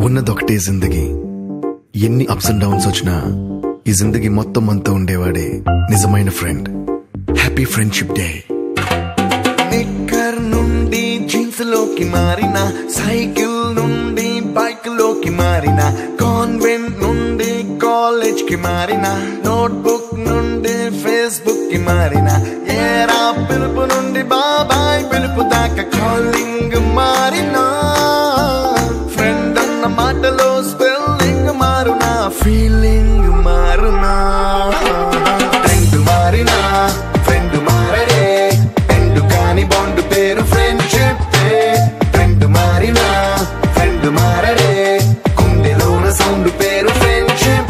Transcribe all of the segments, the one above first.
ఉన్నదొకటే జిందగీ ఎన్ని ups and downs వచ్చినా ఈ జిందగీ మొత్తం అంతా ఉండేవాడే నిజమైన friend happy friendship day knicker నుండి జీన్స్ లోకి మారిన సైకిల్ నుండి బైక్ లోకి మారిన కాన్వెంట్ నుండి కాలేజ్ కి మారిన నోట్బుక్ నుండి ఫేస్బుక్ కి మారిన ఏరా పిలుపు నుండి బాబాయ్ పిలుపు దాకా కాలింగ్ మారిన ఫ్రెండ్ అన్న మాటలో స్పెల్లింగ్ మారునా ఫీలింగ్ మారునా ట్రెండ్ మారినా ఫ్రెండ్ మారడే ఎండు కాని బాండ్ పేరు ఫ్రెండ్షిప్ ట్రెండ్ మారినా ఫ్రెండ్ మారడే గుండెలోన సౌండ్ పేరు ఫ్రెండ్షిప్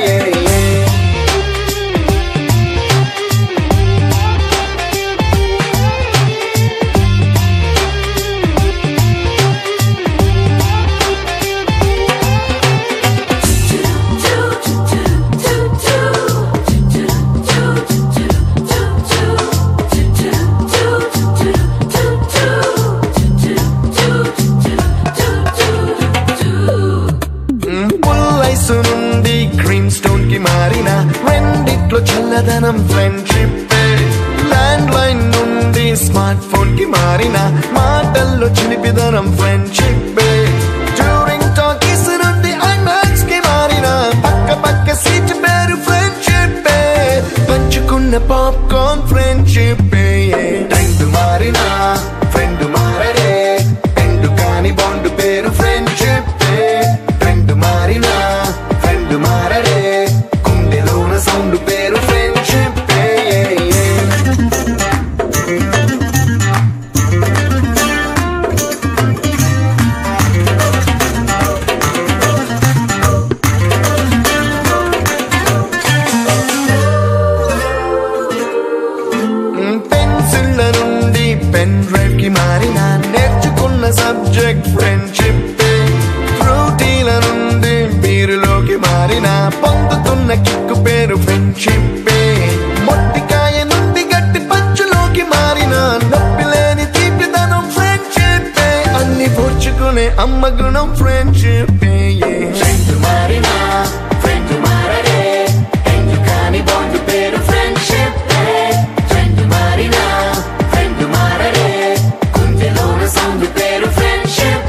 పుల్లైసు నుండి క్రీమ్ స్టోన్ కి మారిన రెండిట్లో చల్లదనం ఫ్రెండ్షిప్ ల్యాండ్ లైన్ నుండి స్మార్ట్ ఫోన్ కి మారిన మాటల్లో చిలిపిదనం ఫ్రెండ్షిప్ డ్యూరింగ్ టాకీస్ నుండి ఐమాక్స్ కి మారిన పక్క పక్క సీట్ పేరు ఫ్రెండ్షిప్ పంచుకున్న పాప్కార్న్ ఫ్రెండ్షిప్ ట్రెండ్ మారిన ఫ్రెండ్ మారడే ఎండు కాని బాండ్ పేరు ఫ్రెండ్షిప్ ఫ్రెండ్ మారిన ఫ్రెండ్ మారడే గుండెలోన సౌండ్ పేరు ఫ్రెండ్షిప్ పెన్సిళ్ళ నుండి పెన్ డ్రైవ్ కి మారిన నేర్చుకున్న సబ్జెక్ట్ ఫ్రెండ్షిప్ ఫ్రూటీల నుండి బీరులోకి మారిన పొందుతున్న కిక్కు పేరు ఫ్రెండ్షిప్ మొట్టికాయ నుండి గట్టి పంచులోకి మారిన నొప్పి లేని తీపిదనం ఫ్రెండ్షిప్ అన్ని పోర్చుకునే అమ్మ గుణం ఫ్రెండ్షిప్ ఫ్రెండ్ మారిన ఫ్రెండ్ మారడే ఎందు కాని బాండ్ పేరు ఫ్రెండ్షిప్ ఫ్రెండ్ మారిన ఫ్రెండ్ మారడే గుండెలోన సౌండ్ పేరు ఫ్రెండ్షిప్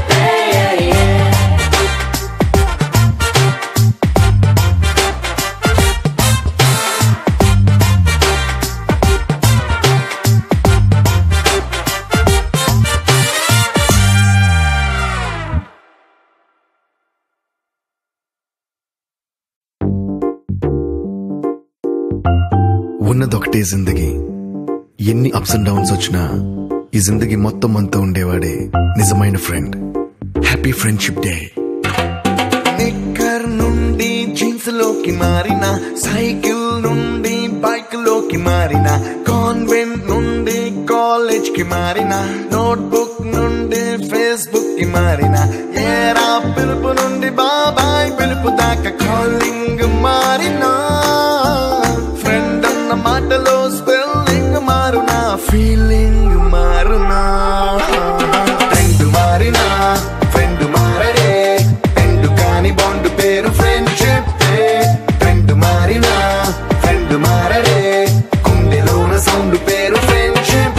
ఉన్నదొకటే జిందగీ ఎన్ని అప్స్ అండ్ డౌన్స్ వచ్చినా ఈ జిందగీ మొత్తం అంతా ఉండేవాడే నిజమైన friend happy friendship day knicker నుండి జీన్స్ లోకి మారిన సైకిల్ నుండి బైక్ లోకి మారిన కాన్వెంట్ నుండి కాలేజ్ కి మారిన నోట్బుక్ నుండి ఫేస్బుక్ కి మారిన ఏరా పిలుపు నుండి బాబాయ్ పిలుపు దాకా కాలింగ్ మారిన ఫ్రెండ్ అన్న మాటలో స్పెల్లింగ్ మారునా ఫీలింగ్ మారునా ట్రెండ్ మారినా ఫ్రెండ్ మారడే ఎండు కాని బాండ్ పేరు ఫ్రెండ్షిప్ ఫ్రెండ్ మారినా ఫ్రెండ్ మారడే గుండెలోన సౌండ్ పేరు ఫ్రెండ్షిప్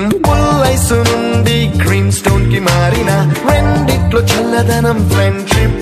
పుల్లైసు నుండి క్రీమ్ స్టోన్ కి మారిన రెండిట్లో చల్లదనం ఫ్రెండ్షిప్